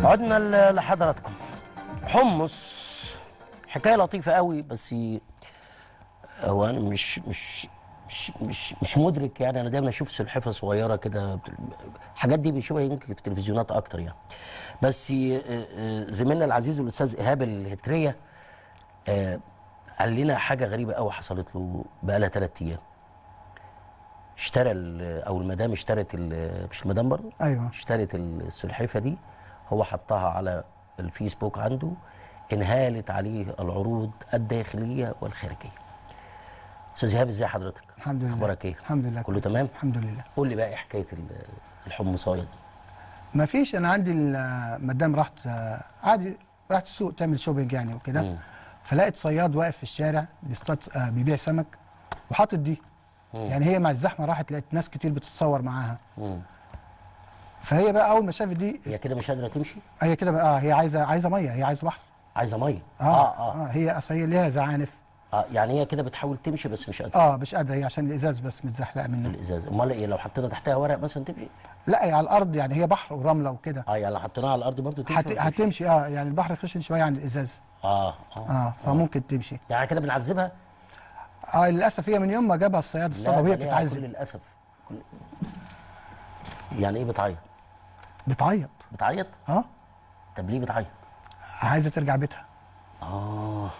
عدنا ل- لحضراتكم حمص حكايه لطيفه قوي بس هو انا مش مش مش مش, مش مدرك يعني انا دايما اشوف سلحفه صغيره كده الحاجات دي بنشوفها يمكن في التلفزيونات اكتر يعني بس آه، آه، زميلنا العزيز الاستاذ ايهاب الهتريه آه، قال لنا حاجه غريبه قوي حصلت له بقالها ثلاث ايام اشترى ال- او المدام اشترت ال- مش المدام برضه ايوه اشترت السلحفه دي هو حطها على الفيسبوك عنده انهالت عليه العروض الداخليه والخارجيه استاذ ايهاب ازي حضرتك الحمد لله اخبارك ايه الحمد لله كله تمام الحمد لله قول لي بقى ايه حكايه ال- الحمصايه دي ما فيش انا عندي ال- مدام رحت آه، عادي رحت السوق تعمل شوبينج يعني وكده مم. فلقيت صياد واقف في الشارع بيصطاد آه، بيبيع سمك وحاطط دي يعني هي مع الزحمه راحت لقيت ناس كتير بتتصور معاها مم. فهي بقى اول ما شافت دي هي كده مش قادره تمشي هي كده بقى اه هي عايزه عايزه ميه هي عايزه بحر عايزه ميه اه اه, اه, آه هي اصل هي ليها زعانف آه. يعني هي كده بتحاول تمشي بس مش قادره اه مش قادره هي عشان الازاز بس متزحلقه منه الازاز امال ايه لو حطينا تحتها ورق مثلا تمشي لا هي على الارض يعني هي بحر ورمله وكده اه يعني لو حطيناها على الارض برضه تمشي هت... ولا تمشي؟ هتمشي اه يعني البحر خشن شويه عن الازاز اه اه اه فممكن تمشي يعني كده بنعذبها اه للاسف هي من يوم ما جابها الصياد لا، اصطادها وهي ده ليها كل بتتعذب للاسف كل... يعني ايه بتعيط بتعيط بتعيط اه طب ليه بتعيط عايزه ترجع بيتها اه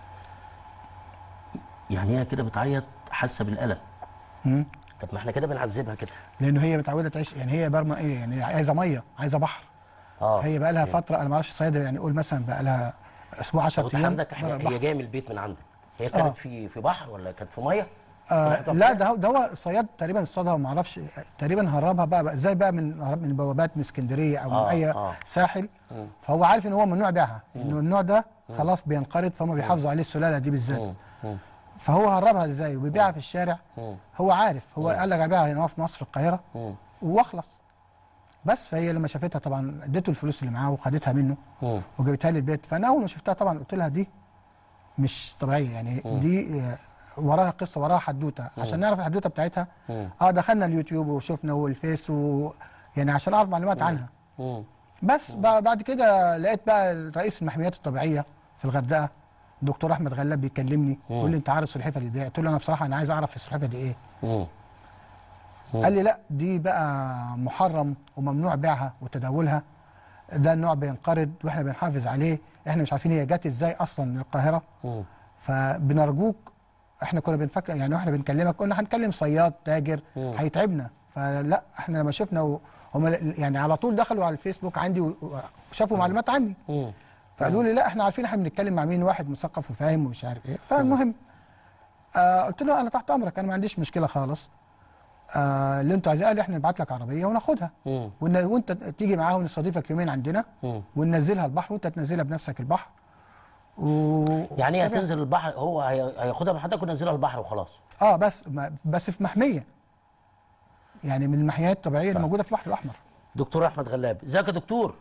يعني هي كده بتعيط حاسه بالالم مم. طب ما احنا كده بنعذبها كده لانه هي متعوده تعيش يعني هي برمى ايه يعني عايزه ميه عايزه بحر اه فهي بقى لها فتره انا ما اعرفش الصياد يعني قول مثلا بقى لها اسبوع 10 طب ايام عندك بره احنا هي البحر. جايه من البيت من عندك هي كانت آه. في في بحر ولا كانت في ميه آه لا ده هو ده هو الصياد تقريبا اصطادها وما اعرفش تقريبا هربها بقى, بقى زي بقى من هرب من بوابات من اسكندريه او آه، من اي آه. ساحل فهو عارف ان هو ممنوع بيعها انه النوع ده خلاص بينقرض فهم بيحافظوا عليه السلاله دي بالذات مم. مم. فهو هربها ازاي وبيبيعها في الشارع مم. هو عارف هو قال لك ابيعها هنا في مصر في القاهره مم. واخلص بس فهي لما شافتها طبعا اديته الفلوس اللي معاه وخدتها منه مم. وجابتها لي البيت فانا اول ما شفتها طبعا قلت لها دي مش طبيعيه يعني دي آه، وراها قصه وراها حدوته عشان نعرف الحدوته بتاعتها مم. اه دخلنا اليوتيوب وشفنا والفيس و يعني عشان اعرف معلومات عنها مم. بس بقى- بعد كده لقيت بقى رئيس المحميات الطبيعيه في الغردقه دكتور احمد غلاب بيكلمني يقول لي انت عارف السلحفه اللي بيها قلت له انا بصراحه انا عايز اعرف السلحفه دي ايه مم. قال لي لا دي بقى محرم وممنوع بيعها وتداولها ده النوع بينقرض واحنا بنحافظ عليه احنا مش عارفين هي جت ازاي اصلا من القاهره مم. فبنرجوك احنا كنا بنفكر يعني واحنا بنكلمك قلنا هنكلم صياد تاجر هيتعبنا فلا احنا لما شفنا و- هم يعني على طول دخلوا على الفيسبوك عندي و- وشافوا معلومات عني مم. فقالوا لي لا احنا عارفين احنا بنتكلم مع مين واحد مثقف وفاهم ومش عارف ايه فالمهم آه قلت له انا تحت امرك انا ما عنديش مشكله خالص آه اللي انتوا عايزاه قال لي احنا نبعت لك عربيه وناخدها مم. ون- وانت تيجي معاها ونستضيفك يومين عندنا مم. وننزلها البحر وانت تنزلها بنفسك البحر و... يعني هي وتبقى- هتنزل البحر هو هي- هياخدها من حضرتك وينزلها البحر وخلاص اه بس ما بس في محميه يعني من المحميات الطبيعيه اللي موجوده في البحر الاحمر دكتور احمد غلاب ازيك يا دكتور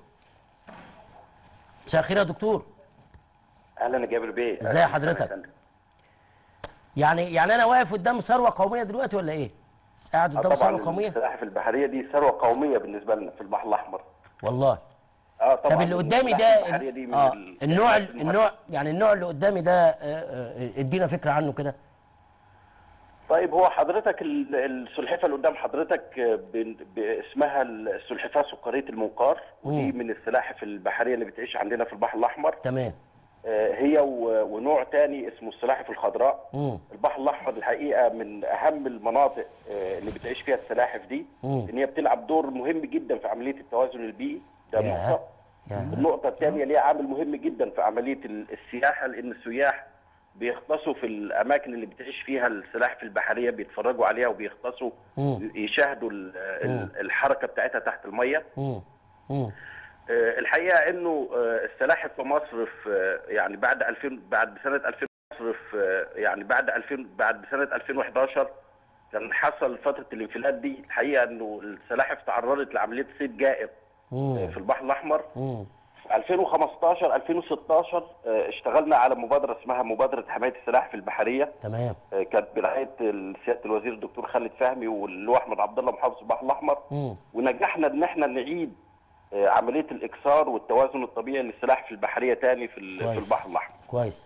مساء الخير يا دكتور اهلا يا جابر بيه ازاي أهلاً حضرتك؟ وسهلاً. يعني يعني انا واقف قدام ثروه قوميه دلوقتي ولا ايه قاعد آه قدام طبعا ثروه قوميه السلاحف البحريه دي ثروه قوميه بالنسبه لنا في البحر الاحمر والله اه طبعا طب اللي قدامي ده السلاحف البحريه دي من اه ال- النوع الحيوانات النوع يعني النوع اللي قدامي ده آه، آه، ادينا فكره عنه كده طيب هو حضرتك ال- السلحفه اللي قدام حضرتك آه، ب- ب- اسمها السلحفاه سكريه المنقار ودي من السلاحف البحريه اللي بتعيش عندنا في البحر الاحمر تمام آه، هي و- ونوع تاني اسمه السلاحف الخضراء مم. البحر الاحمر الحقيقه من اهم المناطق آه، اللي بتعيش فيها السلاحف دي مم. ان هي بتلعب دور مهم جدا في عمليه التوازن البيئي ده ياه. نقطه ياه. النقطه الثانيه ليها عامل مهم جدا في عمليه ال- السياحه لان السياح بيغطسوا في الاماكن اللي بتعيش فيها السلاحف البحريه بيتفرجوا عليها وبيغطسوا مم. يشاهدوا ال- ال- الحركه بتاعتها تحت الميه مم. مم. آه، الحقيقه انه آه، السلاحف في مصر في آه، يعني بعد 2000 بعد سنه 2000 مصر في آه، يعني بعد 2000 بعد سنه 2011 كان حصل فتره الانفلات دي الحقيقه انه السلاحف تعرضت لعمليه صيد جائر آه، مم. في البحر الاحمر مم. في 2015 2016 آه، اشتغلنا على مبادره اسمها مبادره حمايه السلاحف البحريه تمام آه، كانت برعايه سياده الوزير الدكتور خالد فهمي واللواء احمد عبد الله محافظ البحر الاحمر مم. ونجحنا ان احنا نعيد آه، عمليه الاكسار والتوازن الطبيعي للسلاحف البحريه تاني في ال- كويس. في البحر الاحمر كويس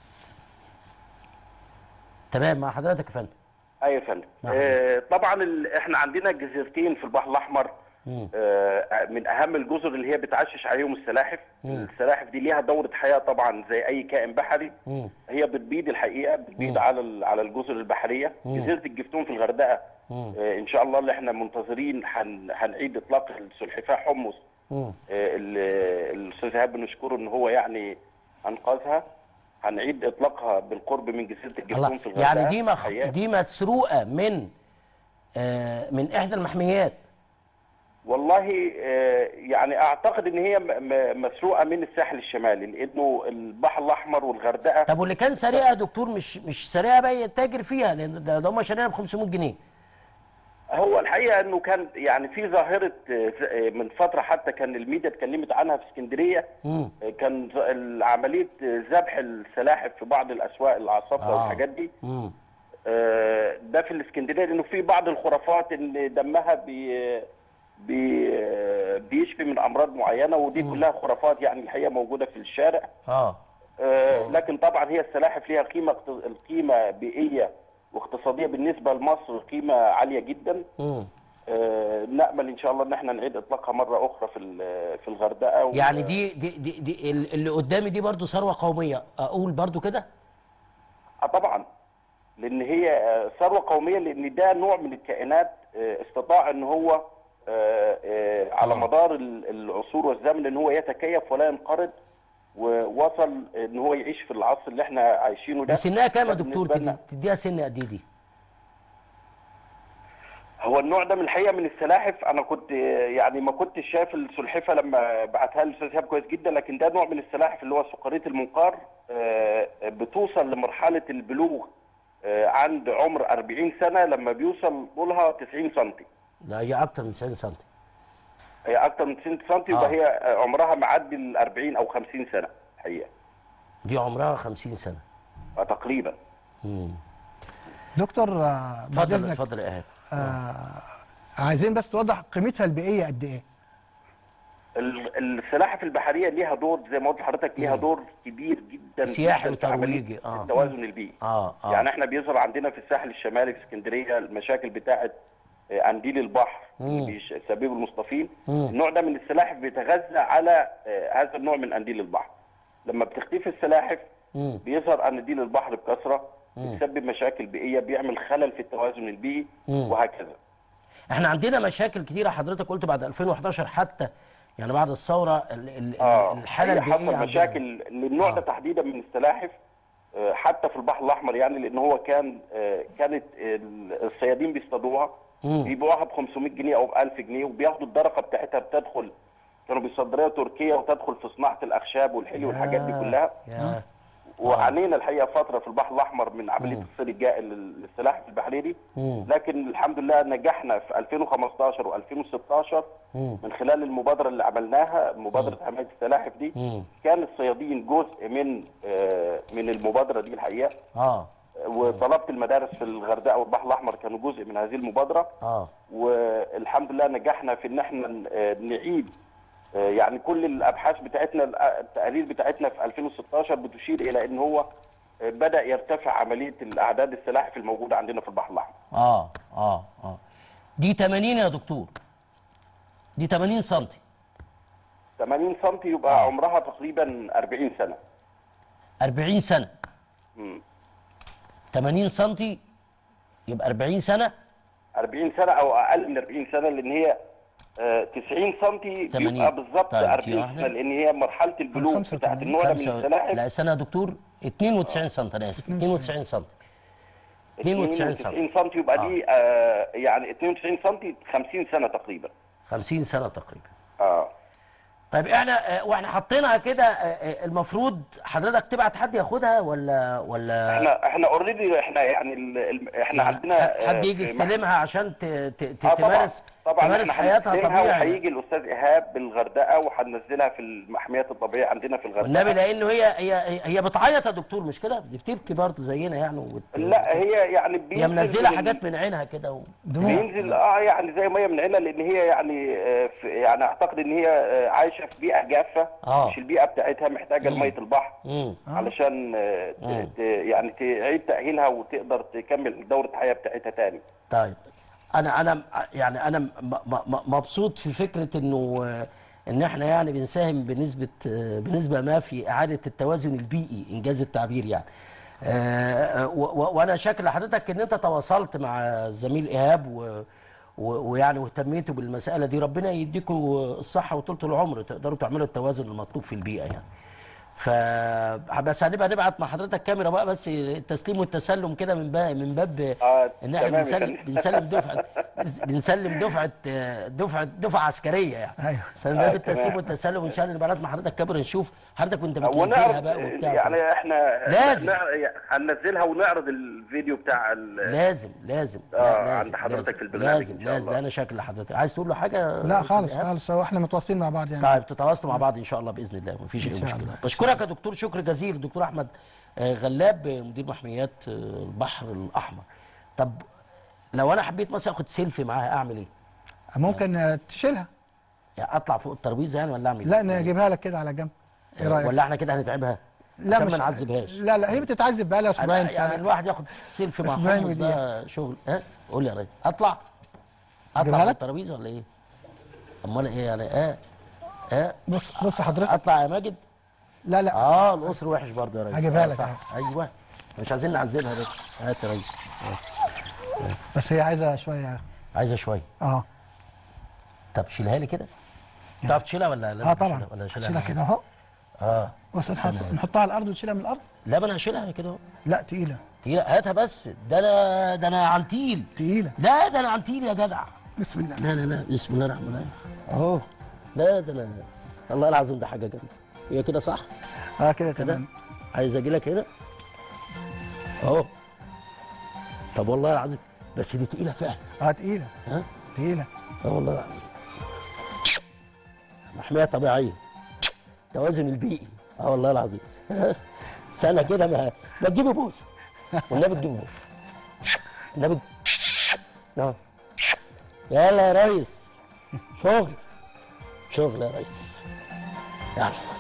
تمام مع حضرتك يا فندم ايوه يا فندم نعم. آه، طبعا ال... احنا عندنا جزيرتين في البحر الاحمر مم. آه، من اهم الجزر اللي هي بتعشش عليهم السلاحف السلاحف دي ليها دوره حياه طبعا زي اي كائن بحري مم. هي بتبيض الحقيقه بتبيض على ال- على الجزر البحريه جزيره الجفتون في الغردقه مم. آه، ان شاء الله اللي احنا منتظرين هن... هنعيد اطلاق السلحفاه حمص مم. آه، ال- الاستاذ ايهاب بنشكره ان هو يعني انقذها هنعيد اطلاقها بالقرب من جزيره الجفتون الله في الغردقه يعني دي مخ... الحقيقة. دي مسروقه من آه من احدى المحميات والله آه، يعني اعتقد ان هي م- م- مسروقه من الساحل الشمالي لانه البحر الاحمر والغردقه طب واللي كان سريعه يا دكتور مش مش سريعه بقى يتاجر فيها لان ده, ده هم شاريها ب 500 جنيه هو الحقيقه انه كان يعني في ظاهره آه، ز- آه، من فتره حتى كان الميديا اتكلمت عنها في اسكندريه مم. آه، كان ز- ال- عمليه آه، ذبح السلاحف في بعض الاسواق العصافره آه. والحاجات دي مم. آه، ده في الاسكندريه لانه في بعض الخرافات ان دمها بي بي آه، بيشفي من امراض معينه ودي كلها خرافات يعني الحقيقه موجوده في الشارع اه آه، لكن طبعا هي السلاحف ليها قيمه اقت- القيمه بيئيه واقتصاديه بالنسبه لمصر قيمه عاليه جدا مم. آه، نامل ان شاء الله ان احنا نعيد اطلاقها مره اخرى في ال- في الغردقه و- يعني دي دي دي, دي ال- اللي قدامي دي برضو ثروه قوميه اقول برضو كده آه طبعا لان هي آه، ثروه قوميه لان ده نوع من الكائنات آه، استطاع ان هو آه، آه، على آه. مدار ال- العصور والزمن ان هو يتكيف ولا ينقرض ووصل ان هو يعيش في العصر اللي احنا عايشينه ده دي سنها كام يا ده دكتور بالنسبة لنا- تدي- تديها سن قد ايه دي هو النوع ده من الحقيقه من السلاحف انا كنت يعني ما كنتش شايف السلحفه لما بعتها لي الاستاذ ايهاب كويس جدا لكن ده نوع من السلاحف اللي هو سكريه المنقار آه، بتوصل لمرحله البلوغ آه، عند عمر 40 سنه لما بيوصل طولها 90 سم لا هي اكتر من 90 سم هي اكتر من 90 سم يبقى آه. هي عمرها معدي ال 40 او 50 سنه الحقيقه دي عمرها 50 سنه آه، تقريبا مم. دكتور آه، بعد اتفضل اذنك اتفضل يا ايهاب آه، عايزين بس توضح قيمتها البيئيه قد ايه ال- السلاحف البحريه ليها دور زي ما قلت لحضرتك ليها دور كبير جدا سياحي جداً في عملية وترويجي، آه. التوازن البيئي اه اه يعني احنا بيظهر عندنا في الساحل الشمالي في اسكندريه المشاكل بتاعه آه، قنديل البحر اللي بيسببه المصطفين النوع ده من السلاحف بيتغذى على آه، هذا النوع من قنديل البحر لما بتختفي السلاحف مم. بيظهر قنديل البحر بكثره بيسبب مشاكل بيئيه بيعمل خلل في التوازن البيئي مم. وهكذا احنا عندنا مشاكل كتيره حضرتك قلت بعد 2011 حتى يعني بعد الثوره ال- ال- اه الحاله هي البيئيه حصل عندنا. مشاكل للنوع ده آه. تحديدا من السلاحف آه، حتى في البحر الاحمر يعني لان هو كان آه، كانت ال- الصيادين بيصطادوها مم. بيبيعوها ب 500 جنيه او ب 1000 جنيه وبياخدوا الدرقه بتاعتها بتدخل كانوا بيصدروها تركيا وتدخل في صناعه الاخشاب والحلي والحاجات دي ياه، كلها ياه. وعانينا الحقيقه فتره في البحر الاحمر من عمليه الصيد الجائل لل- للسلاحف البحريه دي مم. لكن الحمد لله نجحنا في 2015 و2016 مم. من خلال المبادره اللي عملناها مبادره حمايه السلاحف دي مم. كان الصيادين جزء من آه، من المبادره دي الحقيقه اه وطلبه المدارس في الغردقه والبحر الاحمر كانوا جزء من هذه المبادره اه والحمد لله نجحنا في ان احنا آه، نعيد آه، يعني كل الابحاث بتاعتنا التقارير بتاعتنا في 2016 بتشير الى ان هو آه، بدا يرتفع عمليه الاعداد السلاحف الموجوده عندنا في البحر الاحمر اه اه اه دي 80 يا دكتور دي 80 سم 80 سم يبقى عمرها تقريبا 40 سنه 40 سنه مم. 80 سم يبقى 40 سنه 40 سنه او اقل من 40 سنه لان هي آه، 90 سم 80. يبقى بالظبط طيب، دي 40 واحدة. سنه لان هي مرحله البلوغ 85. بتاعت النوع ده من خمسة- السلاحف لا استنى يا دكتور 92 سم انا اسف 92 سم 92 سم 92 سم يبقى دي آه يعني 92 سم 50 سنه تقريبا 50 سنه تقريبا اه طيب احنا آه، واحنا حاطينها كده آه، آه، المفروض حضرتك تبعت حد ياخدها ولا ولا احنا احنا اوريدي احنا يعني ال ال احنا يعني عندنا ح- حد آه، يجي في يستلمها عشان ت- ت- ت- آه، طبعاً. تمارس طبعا تمارس احنا حياتها هننزلها طبيعي. وهيجي الاستاذ ايهاب بالغردقه وهننزلها في المحميات الطبيعيه عندنا في الغردقه والنبي لانه هي هي هي بتعيط يا دكتور مش كده؟ دي بتبكي برضه زينا يعني وبت... لا هي يعني هي بينزل منزله من- حاجات من عينها كده و... دموع بينزل اه يعني زي ميه من عينها لان هي يعني آه، في يعني اعتقد ان هي آه، عايشه في بيئه جافه آه. مش البيئه بتاعتها محتاجه لميه البحر مم. علشان آه، ت- مم. ت- يعني تعيد تاهيلها وتقدر تكمل دوره الحياه بتاعتها تاني طيب انا انا يعني انا م- م- م- مبسوط في فكره انه آه، ان احنا يعني بنساهم بنسبه آه، بنسبه ما في اعاده التوازن البيئي انجاز التعبير يعني آه، آه، و- و- وانا شاكر لحضرتك ان انت تواصلت مع الزميل ايهاب و و- ويعني واهتميتوا بالمساله دي ربنا يديكم الصحه وطولة العمر تقدروا تعملوا التوازن المطلوب في البيئه يعني ف بس هنبقى نبعت مع حضرتك كاميرا بقى بس التسليم والتسلم كده من باب من باب آه، ان احنا تمام، بنسلم يخليك. بنسلم دفعه بنسلم دفعه دفعه دفعه عسكريه يعني أيوه. فمن باب آه، التسليم تمام. والتسلم وان شاء الله نبعت مع حضرتك كاميرا نشوف حضرتك وانت بتنزلها ونعرض بقى وبتاع يعني احنا لازم. نع- هننزلها ونعرض الفيديو بتاع ال- لازم لازم آه، لا، لازم عند حضرتك لازم في البرنامج لازم إن شاء لازم الله. انا شاكر لحضرتك عايز تقول له حاجه لا أستاذ خالص إيهاب؟ خالص هو احنا متواصلين مع بعض يعني طيب تتواصلوا مع بعض ان شاء الله باذن الله مفيش اي إن شاء مشكله الله. بشكرك يا دكتور شكر جزيل دكتور احمد آه، غلاب آه، مدير محميات آه، البحر الاحمر طب لو انا حبيت مثلا اخد سيلفي معاها اعمل ايه؟ ممكن آه، تشيلها يعني اطلع فوق الترابيزه يعني ولا اعمل لا إيه؟ نجيبها لك كده على جنب ايه رايك ولا احنا كده هنتعبها لا عشان مش ما نعذبهاش لا لا هي بتتعذب بقى لها أنا اسبوعين يعني ف... الواحد ياخد سيلفي مع أسبوعين حمص ده شغل ها قول لي يا ريس اطلع اطلع أجيبها فوق لك؟ الترابيزه ولا ايه؟ امال ايه يعني اه اه بص بص حضرتك اطلع يا ماجد لا لا اه القصر وحش برضه يا ريس هجيبها آه، لك صح ايوه مش عايزين نعذبها بس هات يا ريس بس هي عايزه شويه عايزه شويه اه طب شيلها لي كده تعرف تشيلها ولا لا اه طبعا ولا تشيلها كده اهو اه بص نحط- نحطها على الارض وتشيلها من الارض لا ما انا هشيلها كده اهو لا تقيله تقيلة هاتها بس ده انا ده انا عنتيل تقيله لا ده انا عنتيل يا جدع بسم الله لا لا لا بسم الله الرحمن الرحيم اهو لا ده انا والله العظيم ده حاجه جامده هي كده صح اه كده كده تمام عايز اجي لك هنا اهو طب والله العظيم بس دي تقيله فعلا اه تقيله ها تقيله اه والله العظيم محميه طبيعيه توازن البيئي اه والله العظيم استنى كده ما ما تجيبي بوس والنبي تجيبي بوس النبي اه يلا يا ريس شغل شغل يا ريس يلا